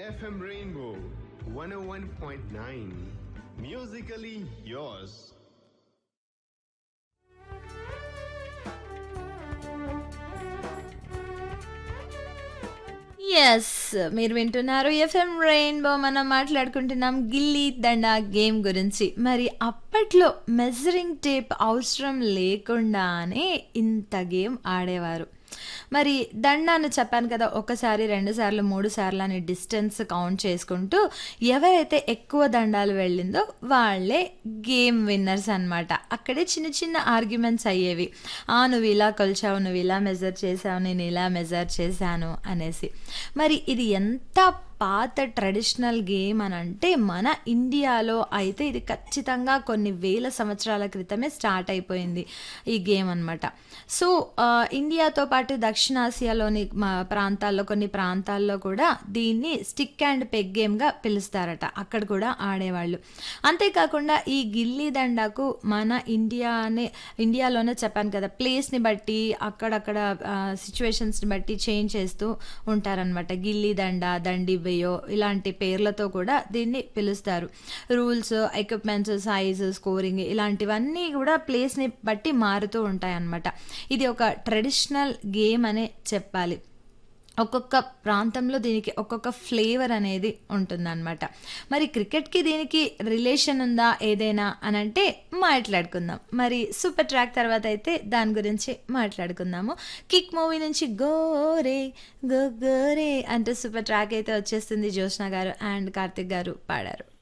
FM Rainbow 101.9. Musically yours. Yes మీరు వింటున్నారు FM rainbow మనం మాట్లాడుకుంటున్నాం గిల్లీ దండా గేమ్ గురించి మరి అప్పట్లో మెజరింగ్ టేప్ అవసరం లేకుండానే ఇంత గేమ్ ఆడేవారు మరి దండాన్ని చెప్పాను కదా ఒకసారి రెండు సార్లు మూడు సార్లు అని డిస్టెన్స్ కౌంట్ చేసుకుంటూ ఎవరైతే ఎక్కువ దండాలు వెళ్ళిందో వాళ్ళే గేమ్ విన్నర్స్ అనమాట అక్కడే చిన్న చిన్న ఆర్గ్యుమెంట్స్ అయ్యేవి ఆ నువ్వు ఇలా కొలిచావు నువ్వు ఇలా మెజర్ చేసావు నేను ఇలా మెజర్ చేశాను అనేసి మరి ఇది ఎంత పాత ట్రెడిషనల్ గేమ్ అని అంటే మన ఇండియాలో అయితే ఇది ఖచ్చితంగా కొన్ని వేల సంవత్సరాల క్రితమే స్టార్ట్ అయిపోయింది ఈ గేమ్ అనమాట సో ఆ, ఇండియాతో పాటు దక్షిణాసియాలోని మా ప్రాంతాల్లో కొన్ని ప్రాంతాల్లో కూడా దీన్ని స్టిక్ అండ్ పెగ్ గేమ్గా పిలుస్తారట అక్కడ కూడా ఆడేవాళ్ళు అంతేకాకుండా ఈ గిల్లీ దండాకు మన ఇండియానే ఇండియాలోనే చెప్పాను కదా ప్లేస్ని బట్టి అక్కడక్కడ సిచ్యువేషన్స్ని బట్టి చేంజ్ చేస్తూ ఉంటారనమాట గిల్లీ దండ దండి వెయ్యో ఇలాంటి పేర్లతో కూడా దీన్ని పిలుస్తారు రూల్స్ ఎక్విప్మెంట్స్ సైజ్ స్కోరింగ్ ఇలాంటివన్నీ కూడా ప్లేస్ని బట్టి మారుతూ ఉంటాయన్నమాట ఇది ఒక ట్రెడిషనల్ గేమ్ అనే చెప్పాలి ఒక్కొక్క ప్రాంతంలో దీనికి ఒక్కొక్క ఫ్లేవర్ అనేది ఉంటుందన్నమాట మరి క్రికెట్కి దీనికి రిలేషన్ ఉందా ఏదైనా అని అంటే మాట్లాడుకుందాం మరి సూపర్ ట్రాక్ తర్వాత అయితే దాని గురించి మాట్లాడుకుందాము కిక్ మూవీ నుంచి గోరే గో గోరే అంటే సూపర్ ట్రాక్ అయితే వచ్చేస్తుంది జ్యోత్స్న గారు అండ్ కార్తిక్ గారు పాడారు